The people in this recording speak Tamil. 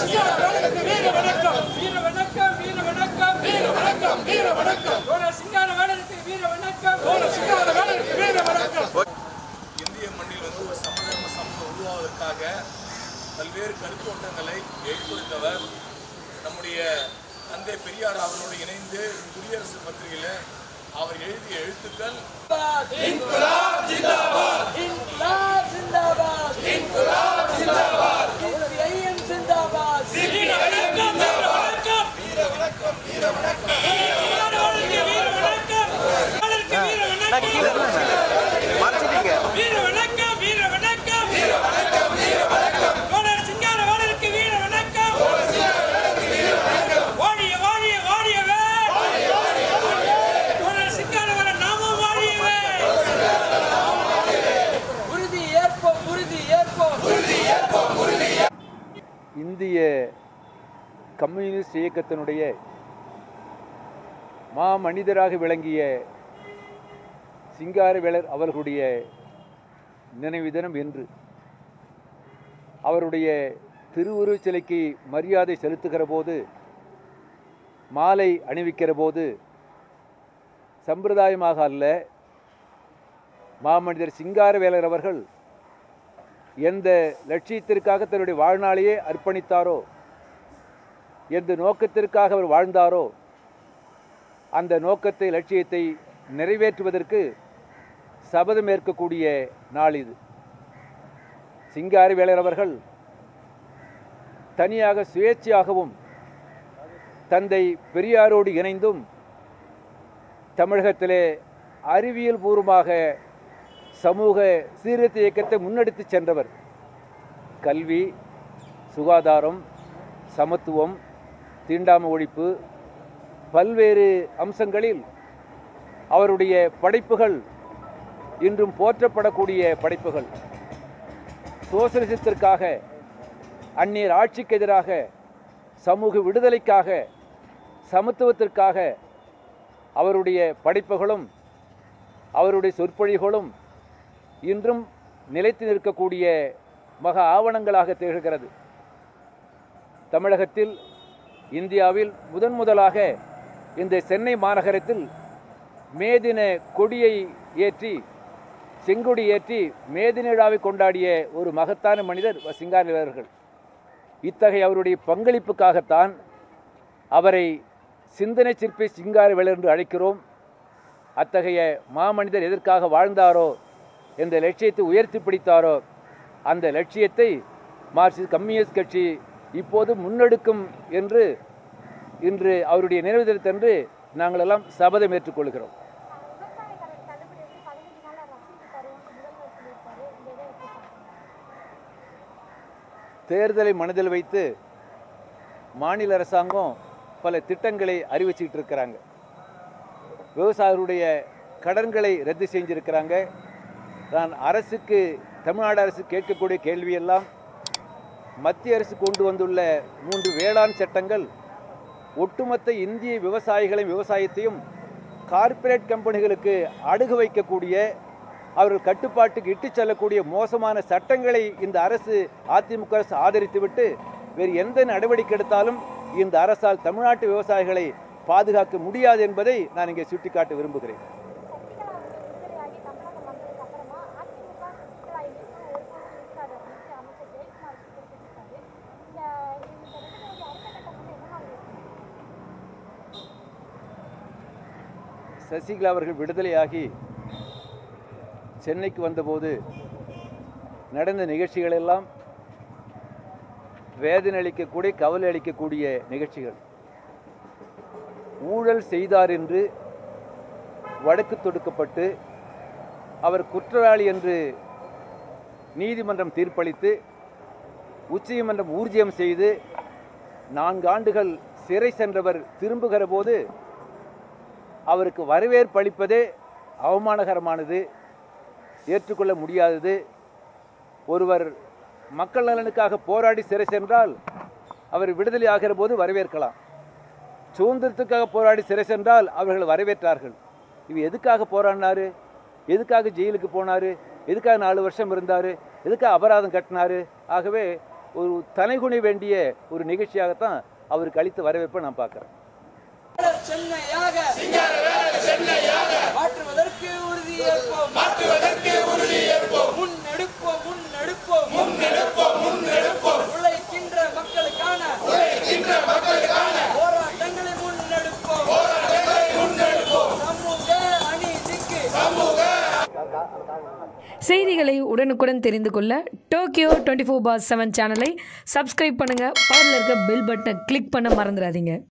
வீர வணக்கம் வீர வணக்கம் வீர வணக்கம் வீர வணக்கம் வீர வணக்கம் தோழர் சிங்கார வேடனுக்கு வீர வணக்கம் தோழர் சிங்கார வேடனுக்கு வீர வணக்கம் இந்திய மண்ணில் வந்து ஒரு சமதர்ம சமூகம் உருவாவதற்காக பல்வேறு கருத்தோட்டங்களை எடுத்துரைத்தவர் நம்முடைய தந்தை பெரியார் அவரோடு இணைந்து குடியரசு பத்திரிகையில் அவர் எழுதிய எழுத்துக்கள் இன்குலாப் ஜிந்தாபாத் இன்குலாப் ஜிந்தாபாத் ஐஎம் ஜிந்தாபாத் வீர வணக்கம் வீர வணக்கம் வீர வணக்கம் வீர வணக்கம் வீர வணக்கம் வீர வணக்கம் வீர வணக்கம் வீர வணக்கம் வீர வணக்கம் வீர வணக்கம் தோழர் சிங்கார வேடனுக்கு வீர வணக்கம் வாழிய வாழிய வாழியவே தோழர் சிங்கார வேடன் நாமும் வாழியவே உறுதி ஏற்போம் உறுதி ஏற்போம் உறுதி ஏற்போம் உறுதி இந்திய கம்யூனிஸ்ட் இயக்கத்தினுடைய மா மனிதராக விளங்கிய சிங்காரவேலர் அவர்களுடைய நினைவு தினம் என்று அவருடைய திருவுருவச் சிலைக்கு மரியாதை செலுத்துகிற போது மாலை அணிவிக்கிற போது சம்பிரதாயமாக அல்ல மாமனிதர் சிங்காரவேலர் அவர்கள் எந்த லட்சியத்திற்காக தன்னுடைய வாழ்நாளையே அர்ப்பணித்தாரோ எந்த நோக்கத்திற்காக அவர் வாழ்ந்தாரோ அந்த நோக்கத்தை லட்சியத்தை நிறைவேற்றுவதற்கு சபதம் ஏற்கக்கூடிய நாள் இது சிங்காரவேலர் அவர்கள் தனியாக சுயேட்சையாகவும் தந்தை பெரியாரோடு இணைந்தும் தமிழகத்திலே அறிவியல் பூர்வமாக சமூக சீர்திருத்த இயக்கத்தை முன்னெடுத்துச் சென்றவர் கல்வி சுகாதாரம் சமத்துவம் தீண்டாமை ஒழிப்பு பல்வேறு அம்சங்களில் அவருடைய படைப்புகள் இன்றும் போற்றப்படக்கூடிய படைப்புகள் சோசலிசத்திற்காக அந்நியர் ஆட்சிக்கு எதிராக சமூக விடுதலைக்காக சமத்துவத்திற்காக அவருடைய படைப்புகளும் அவருடைய சொற்பொழிகளும் இன்றும் நிலைத்து நிற்கக்கூடிய மகா ஆவணங்களாக திகழ்கிறது தமிழகத்தில் இந்தியாவில் முதன் முதலாக இந்த சென்னை மாநகரத்தில் மேதின கொடியை ஏற்றி செங்கொடி ஏற்றி மேதின விழாவை கொண்டாடிய ஒரு மகத்தான மனிதர் சிங்காரவேலர்கள் இத்தகைய அவருடைய பங்களிப்புக்காகத்தான் அவரை சிந்தனை சிற்பி சிங்காரவேலர் என்று அழைக்கிறோம் அத்தகைய மாமனிதர் எதற்காக வாழ்ந்தாரோ எந்த லட்சியத்தை உயர்த்தி பிடித்தாரோ அந்த லட்சியத்தை மார்க்சிஸ்ட் கம்யூனிஸ்ட் கட்சி இப்போது முன்னெடுக்கும் என்று இன்று அவருடைய நினைவு தினத்தன்று நாங்கள் எல்லாம் சபதம் ஏற்றுக்கொள்கிறோம் விவசாய கடன் தள்ளுபடி வந்து பதினஞ்சு நாள்ல ரசீது தருவோம்னு முதல்வர் சொல்லியிருக்காரு இந்த இதை எப்படி பார்க்கணும் தேர்தலை மனதில் வைத்து மாநில அரசாங்கம் பல திட்டங்களை அறிவிச்சிட்டு இருக்கிறாங்க விவசாயிகளுடைய கடன்களை ரத்து செஞ்சிருக்கிறாங்க நான் அரசுக்கு தமிழ்நாடு அரசு கேட்கக்கூடிய கேள்வியெல்லாம் மத்திய அரசு கொண்டு வந்துள்ள மூன்று வேளாண் சட்டங்கள் ஒட்டுமொத்த இந்திய விவசாயிகளையும் விவசாயத்தையும் கார்ப்பரேட் கம்பெனிகளுக்கு அடகு வைக்கக்கூடிய அவர்கள் கட்டுப்பாட்டுக்கு இட்டுச் செல்லக்கூடிய மோசமான சட்டங்களை இந்த அரசு அதிமுக அரசு ஆதரித்துவிட்டு வேறு எந்த நடவடிக்கை எடுத்தாலும் இந்த அரசால் தமிழ்நாட்டு விவசாயிகளை பாதுகாக்க முடியாது என்பதை நான் இங்கே சுட்டிக்காட்ட விரும்புகிறேன் சசிகலா விடுதலையாகி தமிழகம் வந்ததுக்கு அப்புறமா அதிமுக சசிகலா இணைப்பு ஒரு பொருள் இருக்காது அப்படின்னு அமைச்சர் ஜெயக்குமார் குறிப்பிட்டிருக்காரு இந்த இந்த விடுதலைக்கு அடுத்த கட்டம் வந்து என்ன மாதிரி இருக்கும் சசிகலா அவர்கள் விடுதலையாகி சென்னைக்கு வந்தபோது நடந்த நிகழ்ச்சிகளெல்லாம் வேதனை அளிக்கக்கூடிய கவலை அளிக்கக்கூடிய நிகழ்ச்சிகள் ஊழல் செய்தார் என்று வழக்கு தொடுக்கப்பட்டு அவர் குற்றவாளி என்று நீதிமன்றம் தீர்ப்பளித்து உச்சநீதிமன்றம் ஊர்ஜியம் செய்து நான்கு ஆண்டுகள் சிறை சென்றவர் திரும்புகிற போது அவருக்கு வரவேற்பு அளிப்பதே அவமானகரமானது ஏற்றுக்கொள்ள முடியாதது ஒருவர் மக்கள் நலனுக்காக போராடி சிறை சென்றால் அவர் விடுதலை ஆகிற போது வரவேற்கலாம் சுதந்திரத்துக்காக போராடி சிறை சென்றால் அவர்கள் வரவேற்றார்கள் இவ எதுக்காக போராடினாரு எதுக்காக ஜெயிலுக்கு போனார் எதுக்காக நாலு வருஷம் இருந்தார் எதுக்காக அபராதம் கட்டினாரு ஆகவே ஒரு தலைகுனி வேண்டிய ஒரு நிகழ்ச்சியாகத்தான் அவருக்கு அளித்த வரவேற்பை நான் பார்க்குறேன் சென்னையாக மாற்றுவதற்கு உறுதியேற்போம் மாற்றுவதற்கு உறுதியேற்போம் முன்னெடுப்போம் முன்னெடுப்போம் முன்னெடுப்போம் முன்னெடுப்போம் உழைக்கின்ற மக்களுக்கான உழைக்கின்ற மக்களுக்கான போராட்டங்களை முன்னெடுப்போம் போராட்டங்களை முன்னெடுப்போம் சமூக அநீதிக்கு சமூக செய்திகளை உடனுக்குடன் தெரிந்து கொள்ள Tokyo twenty four by seven சேனலை சப்ஸ்கிரைப் பண்ணுங்கள் பக்கத்தில் இருக்க பெல் பட்டனை கிளிக் பண்ண மறந்துடாதீங்க